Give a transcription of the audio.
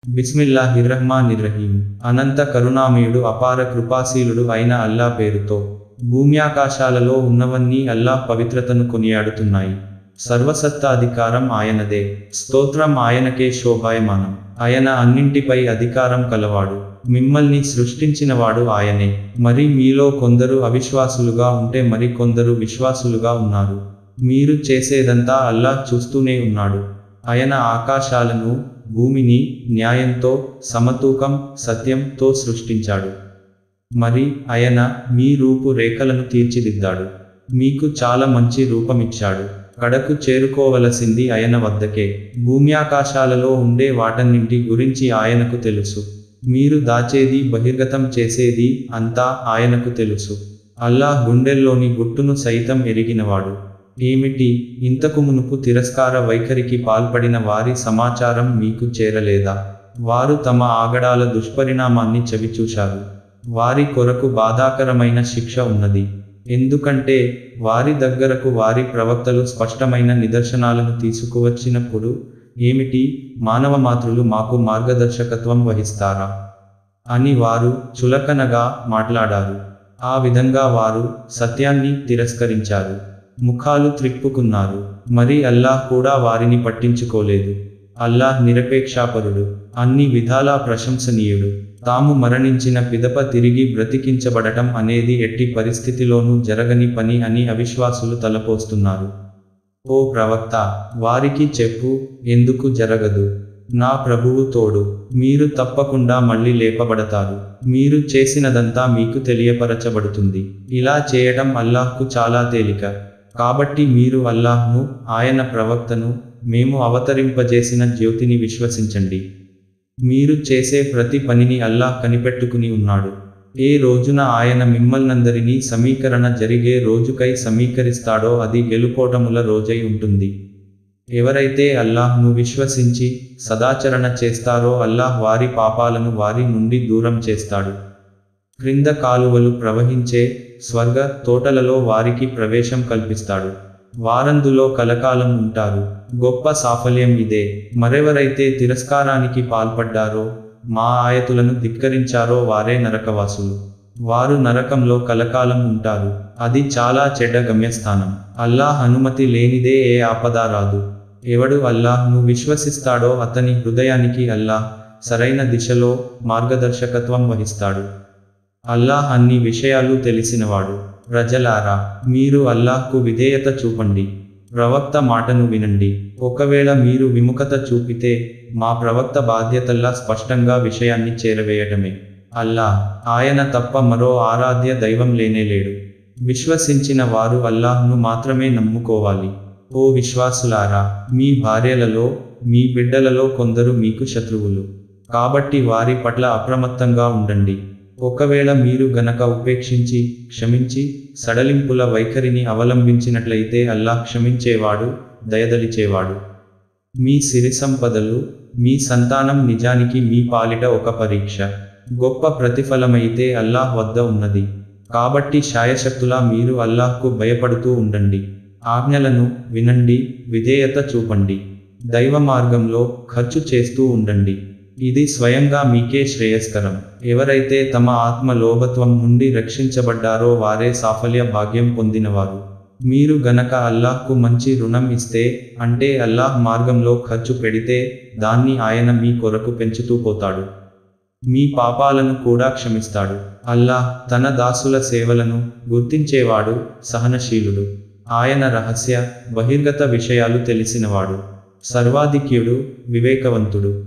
బిస్మిల్లాహిర్రహ్మానిర్రహీం అనంత కరుణామయుడు అపార కృపాశీలుడు అయిన అల్లా పేరుతో భూమ్యాకాశాలలో ఉన్నవన్నీ అల్లాహ్ పవిత్రతను కొనియాడుతున్నాయి సర్వసత్తా అధికారం ఆయనదే స్తోత్రం ఆయనకే శోభాయమానం ఆయన అన్నింటిపై అధికారం కలవాడు మిమ్మల్ని సృష్టించినవాడు ఆయనే మరి మీలో కొందరు అవిశ్వాసులుగా ఉంటే మరి కొందరు విశ్వాసులుగా ఉన్నారు మీరు చేసేదంతా అల్లాహ్ చూస్తూనే ఉన్నాడు ఆయన ఆకాశాలను భూమిని న్యాయంతో సమతూకం సత్యంతో సృష్టించాడు మరి ఆయన మీ రూపు రేఖలను తీర్చిదిద్దాడు మీకు చాలా మంచి రూపమిచ్చాడు కడకు చేరుకోవలసింది ఆయన వద్దకే భూమ్యాకాశాలలో ఉండే వాటన్నింటి గురించి ఆయనకు తెలుసు మీరు దాచేది బహిర్గతం చేసేది అంతా ఆయనకు తెలుసు అల్లాహ్ గుండెల్లోని గుట్టును సైతం ఎరిగినవాడు ఏమిటి ఇంతకు మునుపు తిరస్కార వైఖరికి పాల్పడిన వారి సమాచారం మీకు చేరలేదా వారు తమ ఆగడాల దుష్పరిణామాన్ని చవిచూశారు వారి కొరకు బాధాకరమైన శిక్ష ఉన్నది ఎందుకంటే వారి దగ్గరకు వారి ప్రవక్తలు స్పష్టమైన నిదర్శనాలను తీసుకువచ్చినప్పుడు ఏమిటి మానవ మాతృలు మాకు మార్గదర్శకత్వం వహిస్తారా అని వారు చులకనగా మాట్లాడారు ఆ విధంగా వారు సత్యాన్ని తిరస్కరించారు ముఖాలు త్రిప్పుకున్నారు మరి అల్లాహ్ కూడా వారిని పట్టించుకోలేదు అల్లాహ్ నిరపేక్షాపరుడు అన్ని విధాలా ప్రశంసనీయుడు తాము మరణించిన పిదప తిరిగి బ్రతికించబడటం అనేది ఎట్టి పరిస్థితిలోనూ జరగని పని అని అవిశ్వాసులు తలపోస్తున్నారు ఓ ప్రవక్త వారికి చెప్పు ఎందుకు జరగదు నా ప్రభువు తోడు మీరు తప్పకుండా మళ్ళీ లేపబడతారు మీరు చేసినదంతా మీకు తెలియపరచబడుతుంది ఇలా చేయటం అల్లాహ్కు చాలా తేలిక కాబట్టి మీరు అల్లాహ్ను ఆయన ప్రవక్తను మేము అవతరింపజేసిన జ్యోతిని విశ్వసించండి మీరు చేసే ప్రతి పనిని అల్లాహ్ కనిపెట్టుకుని ఉన్నాడు ఏ రోజున ఆయన మిమ్మల్నందరినీ సమీకరణ జరిగే రోజుకై సమీకరిస్తాడో అది గెలుపోటముల రోజై ఉంటుంది ఎవరైతే అల్లాహ్ను విశ్వసించి సదాచరణ చేస్తారో అల్లాహ్ వారి పాపాలను వారి నుండి దూరం చేస్తాడు క్రింద కాలువలు ప్రవహించే స్వర్గ తోటలలో వారికి ప్రవేశం కల్పిస్తాడు వారందులో కలకాలం ఉంటారు గొప్ప సాఫల్యం ఇదే మరెవరైతే తిరస్కారానికి పాల్పడ్డారో మా ఆయతులను ధిక్కరించారో వారే నరకవాసులు వారు నరకంలో కలకాలం ఉంటారు అది చాలా చెడ్డ గమ్యస్థానం అల్లాహ్ అనుమతి లేనిదే ఏ ఆపద రాదు ఎవడు అల్లాహ్ను విశ్వసిస్తాడో అతని హృదయానికి అల్లాహ్ సరైన దిశలో మార్గదర్శకత్వం వహిస్తాడు అల్లాహ్ అన్ని విషయాలు తెలిసినవాడు ప్రజలారా మీరు అల్లాహ్కు విధేయత చూపండి ప్రవక్త మాటను వినండి ఒకవేళ మీరు విముఖత చూపితే మా ప్రవక్త బాధ్యతల్లా స్పష్టంగా విషయాన్ని చేరవేయటమే అల్లాహ్ ఆయన తప్ప మరో ఆరాధ్య దైవం లేనేలేడు విశ్వసించిన వారు అల్లాహ్ను మాత్రమే నమ్ముకోవాలి ఓ విశ్వాసులారా మీ భార్యలలో మీ బిడ్డలలో కొందరు మీకు శత్రువులు కాబట్టి వారి పట్ల అప్రమత్తంగా ఉండండి ఒకవేళ మీరు గనక ఉపేక్షించి క్షమించి సడలింపుల వైఖరిని అవలంబించినట్లయితే అల్లాహ్ క్షమించేవాడు దయదలిచేవాడు మీ సిరి సంపదలు మీ సంతానం నిజానికి మీ పాలిట ఒక పరీక్ష గొప్ప ప్రతిఫలమైతే అల్లాహ్ వద్ద ఉన్నది కాబట్టి శాయశక్తులా మీరు అల్లాహ్కు భయపడుతూ ఉండండి ఆజ్ఞలను వినండి విధేయత చూపండి దైవ మార్గంలో ఖర్చు చేస్తూ ఉండండి ఇది స్వయంగా మీకే శ్రేయస్కరం ఎవరైతే తమ ఆత్మ లోభత్వం నుండి రక్షించబడ్డారో వారే సాఫల్య భాగ్యం పొందినవారు మీరు గనక అల్లాహ్కు మంచి రుణం ఇస్తే అంటే అల్లాహ్ మార్గంలో ఖర్చు పెడితే దాన్ని ఆయన మీ కొరకు పెంచుతూ పోతాడు మీ పాపాలను కూడా క్షమిస్తాడు అల్లాహ్ తన దాసుల సేవలను గుర్తించేవాడు సహనశీలుడు ఆయన రహస్య బహిర్గత విషయాలు తెలిసినవాడు సర్వాధిక్యుడు వివేకవంతుడు